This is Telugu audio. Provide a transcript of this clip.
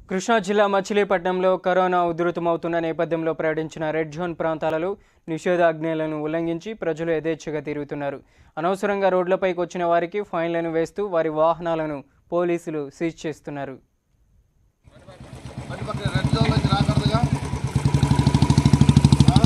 కృష్ణా జిల్లా మచిలీపట్నంలో కరోనా ఉధృతమవుతున్న నేపథ్యంలో ప్రకటించిన రెడ్ జోన్ ప్రాంతాలలో నిషేధాజ్ఞలను ఉల్లంఘించి ప్రజలు యథేచ్ఛగా తిరుగుతున్నారు అనవసరంగా రోడ్లపైకి వచ్చిన వారికి ఫైన్లను వేస్తూ వారి వాహనాలను పోలీసులు సీజ్ చేస్తున్నారు అటు పక్కన రెడ్ జోన్ నుంచి రాకూడదుగా ఆ?